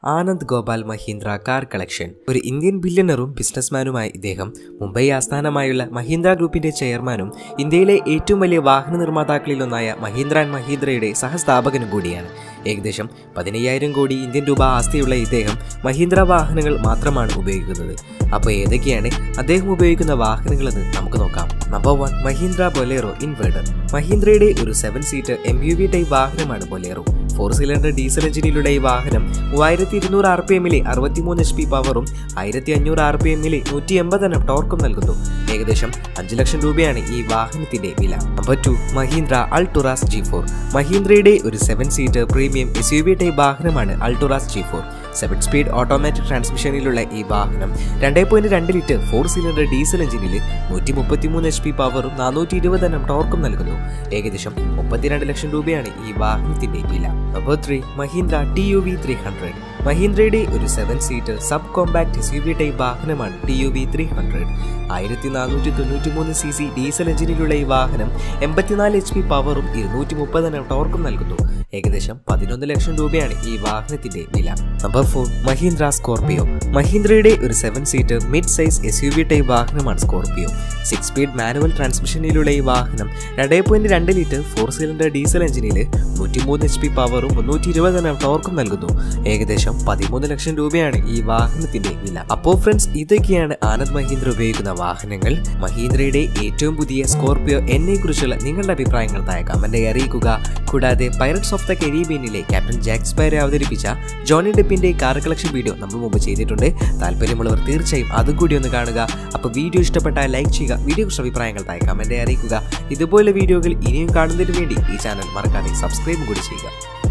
Anand Gopal Mahindra car collection ഒരു Indian ബില്യണറും ബിസിനസ്മാനുമായ ഇദ്ദേഹം മുംബൈ ആസ്ഥാനമായുള്ള മഹീന്ദ്ര ഗ്രൂപ്പിന്റെ ചെയർമാനും ഇന്ത്യയിലെ ഏറ്റവും വലിയ വാഹന നിർമ്മാതാക്കളിലൊന്നായ മഹീന്ദ്ര ആൻഡ് മഹീന്ദ്രയുടെ സഹസ്ഥാപകനും കൂടിയാണ് ഏകദേശം പതിനയ്യായിരം കോടി ഇന്ത്യൻ രൂപ ആസ്തിയുള്ള ഇദ്ദേഹം മഹീന്ദ്ര വാഹനങ്ങൾ മാത്രമാണ് ഉപയോഗിക്കുന്നത് അപ്പോൾ ഏതൊക്കെയാണ് അദ്ദേഹം ഉപയോഗിക്കുന്ന വാഹനങ്ങളെന്ന് നമുക്ക് നോക്കാം number one Mahindra Bolero inverter മഹീന്ദ്രയുടെ ഒരു seven seater M U V type വാഹനമാണ് ബൊലേറോ ഫോർ സിലിണ്ടർ ഡീസൽ എഞ്ചിനിലുള്ള ഈ വാഹനം മൂവായിരത്തി ഇരുന്നൂറ് ആർ പി എമ്മിലെ അറുപത്തിമൂന്ന് എച്ച് പി പവറും ആയിരത്തി അഞ്ഞൂറ് ആർ പി എമ്മിലെ നൂറ്റി എൺപത് എണ്ണം ടോർക്കും നൽകുന്നു ഏകദേശം അഞ്ച് ലക്ഷം രൂപയാണ് ഈ വാഹനത്തിന്റെ വില number two Mahindra Alturas G four മഹീന്ദ്രയുടെ ഒരു seven seater premium S U V type വാഹനമാണ് Alturas G four seven speed automatic ട്രാൻസ്മിഷനിലുള്ള ഈ വാഹനം രണ്ടേ പോയിന്റ് രണ്ട് ലിറ്റർ ഫോർ സിലിണ്ടർ ഡീസൽ എഞ്ചിനിൽ നൂറ്റി മുപ്പത്തിമൂന്ന് എച്ച് പി പവറും നാനൂറ്റി ഇരുപത് എണ്ണം ടോർക്കും നൽകുന്നു ഏകദേശം മുപ്പത്തിരണ്ട് ലക്ഷം രൂപയാണ് ഈ വാഹനത്തിന്റെ വില number three Mahindra T U V three hundred മഹീന്ദ്രയുടെ ഒരു seven seater sub compact S U V type വാഹനമാണ് T U V three hundred ആയിരത്തി നാനൂറ്റി തൊണ്ണൂറ്റി മൂന്ന് സി സി ഡീസൽ എഞ്ചിനിലുള്ള ഈ വാഹനം എൺപത്തിനാല് എച്ച് പി പവറും ഇരുന്നൂറ്റി മുപ്പത് എണ്ണം ടോർക്കും നൽകുന്നു ഏകദേശം പതിനൊന്ന് ലക്ഷം രൂപയാണ് ഈ വാഹനത്തിന്റെ വില നമ്പർ ഫോർ മഹീന്ദ്ര സ്കോർപിയോ മഹീന്ദ്രയുടെ ഒരു seven seater mid size S U V type വാഹനമാണ് സ്കോർപിയോ സിക്സ് സ്പീഡ് മാനുവൽ ട്രാൻസ്മിഷനിലുള്ള ഈ വാഹനം രണ്ടേ പോയിന്റ് രണ്ട് ലിറ്റർ ഫോർ സിലിണ്ടർ ഡീസൽ എഞ്ചിനിൽ നൂറ്റിമൂന്ന് എച്ച് പി പവറും മുന്നൂറ്റി ഇരുപത് എണ്ണം ടോർക്കും നൽകുന്നു ഏകദേശം പതിമൂന്ന് ലക്ഷം രൂപയാണ് ഈ വാഹനത്തിന്റെ വില അപ്പോൾ ഫ്രണ്ട്സ് ഇതൊക്കെയാണ് ആനന്ദ് മഹീന്ദ്ര ഉപയോഗിക്കുന്ന വാഹനങ്ങൾ മഹീന്ദ്രയുടെ ഏറ്റവും പുതിയ സ്കോർപിയോ എന്നെ കുറിച്ചുള്ള നിങ്ങളുടെ അഭിപ്രായങ്ങൾ താഴെ കമന്റായി അറിയിക്കുക കൂടാതെ പൈററ്റ്സ് ഓഫ് ദ കരീബിയനിലെ ക്യാപ്റ്റൻ ജാക്ക് സ്പൈറെ അവതരിപ്പിച്ച ജോണി ഡെപ്പിന്റെ കാർ കളക്ഷൻ വീഡിയോ നമ്മൾ മുമ്പ് ചെയ്തിട്ടുണ്ട് താല്പര്യമുള്ളവർ തീർച്ചയായും അതും കൂടി ഒന്ന് കാണുക അപ്പോൾ വീഡിയോ ഇഷ്ടപ്പെട്ടാൽ ലൈക്ക് ചെയ്യുക വീഡിയോ കുറിച്ച് അഭിപ്രായങ്ങൾ താഴെ കമന്റായി അറിയിക്കുക ഇതുപോലെ വീഡിയോകൾ ഇനിയും കാണുന്നതിന് വേണ്ടി ഈ ചാനൽ മറക്കാതെ സബ്സ്ക്രൈബ് കൂടി ചെയ്യുക